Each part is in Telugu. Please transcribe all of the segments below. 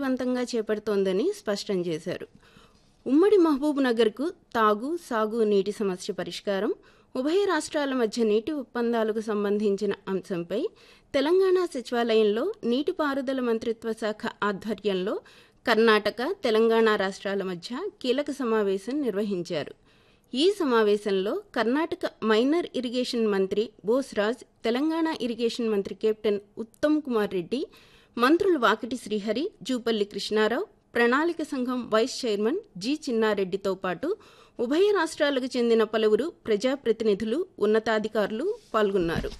సమర్థవంతంగా చేపడుతోందని స్పష్టం చేశారు ఉమ్మడి మహబూబ్ నగర్కు తాగు సాగు నీటి సమస్య పరిష్కారం ఉభయ రాష్ట్రాల మధ్య నీటి ఒప్పందాలకు సంబంధించిన అంశంపై తెలంగాణ సచివాలయంలో నీటిపారుదల మంత్రిత్వ శాఖ ఆధ్వర్యంలో కర్ణాటక తెలంగాణ రాష్ట్రాల మధ్య కీలక సమావేశం నిర్వహించారు ఈ సమావేశంలో కర్ణాటక మైనర్ ఇరిగేషన్ మంత్రి బోస్రాజ్ తెలంగాణ ఇరిగేషన్ మంత్రి కెప్టెన్ ఉత్తమ్ కుమార్ రెడ్డి మంత్రులు వాకిటి శ్రీహరి జూపల్లి కృష్ణారావు ప్రణాళిక సంఘం వైస్ చైర్మన్ జి చిన్నారెడ్డితో పాటు ఉభయ రాష్ట్రాలకు చెందిన పలువురు ప్రజాప్రతినిధులు ఉన్నతాధికారులు పాల్గొన్నారు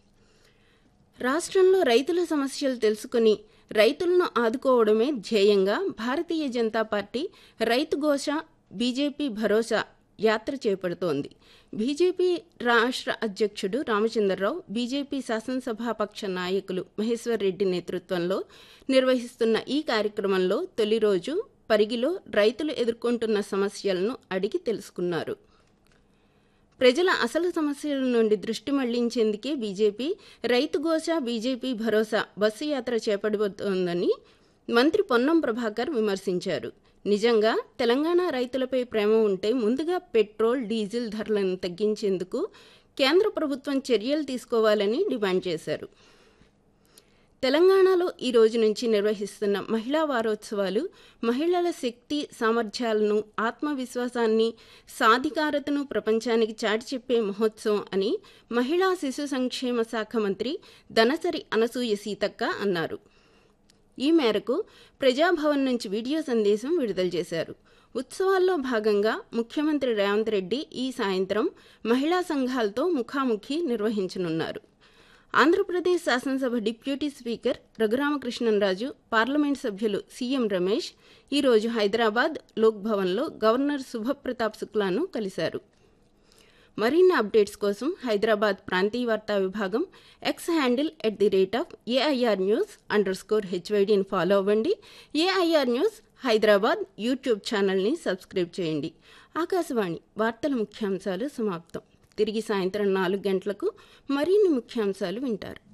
రాష్ట్రంలో రైతుల సమస్యలు తెలుసుకుని రైతులను ఆదుకోవడమే ధ్యేయంగా భారతీయ జనతా పార్టీ రైతు ఘోష బీజేపీ భరోసా యాత్ర చేపడుతోంది బీజేపీ రాష్ట్ర అధ్యక్షుడు రామచంద్రరావు బీజేపీ శాసనసభాపక్ష నాయకులు మహేశ్వర్ రెడ్డి నేతృత్వంలో నిర్వహిస్తున్న ఈ కార్యక్రమంలో తొలి రోజు పరిగిలో రైతులు ఎదుర్కొంటున్న సమస్యలను అడిగి తెలుసుకున్నారు ప్రజల అసలు సమస్యల నుండి దృష్టి మళ్లించేందుకే బీజేపీ రైతు ఘోష బీజేపీ భరోసా బస్సు యాత్ర చేపడబోతోందని మంత్రి పొన్నం ప్రభాకర్ విమర్శించారు నిజంగా తెలంగాణ రైతులపై ప్రేమ ఉంటే ముందుగా పెట్రోల్ డీజిల్ ధరలను తగ్గించేందుకు కేంద్ర ప్రభుత్వం చర్యలు తీసుకోవాలని డిమాండ్ చేశారు తెలంగాణలో ఈ రోజు నుంచి నిర్వహిస్తున్న మహిళా వారోత్సవాలు మహిళల శక్తి సామర్థ్యాలను ఆత్మవిశ్వాసాన్ని సాధికారతను ప్రపంచానికి చాటి చెప్పే మహోత్సవం అని మహిళా శిశు సంక్షేమ శాఖ మంత్రి దనసరి అనసూయ సీతక్క అన్నారు ఈ మేరకు ప్రజాభవన్ నుంచి వీడియో సందేశం విడుదల చేశారు ఉత్సవాల్లో భాగంగా ముఖ్యమంత్రి రేవంత్ రెడ్డి ఈ సాయంత్రం మహిళా సంఘాలతో ముఖాముఖి నిర్వహించనున్నారు ఆంధ్రప్రదేశ్ శాసనసభ డిప్యూటీ స్పీకర్ రఘురామకృష్ణంరాజు పార్లమెంట్ సభ్యులు సీఎం రమేష్ ఈరోజు హైదరాబాద్ లోక్ భవన్లో గవర్నర్ శుభప్రతాప్ శుక్లాను కలిశారు మరిన్ని అప్డేట్స్ కోసం హైదరాబాద్ ప్రాంతీయ వార్తా విభాగం X handle at the rate of AIR news under score హెచ్వైడిని ఫాలో అవ్వండి ఏఐఆర్ న్యూస్ హైదరాబాద్ యూట్యూబ్ ఛానల్ని సబ్స్క్రైబ్ చేయండి ఆకాశవాణి వార్తల ముఖ్యాంశాలు సమాప్తం తిరిగి సాయంత్రం నాలుగు గంటలకు మరిన్ని ముఖ్యాంశాలు వింటారు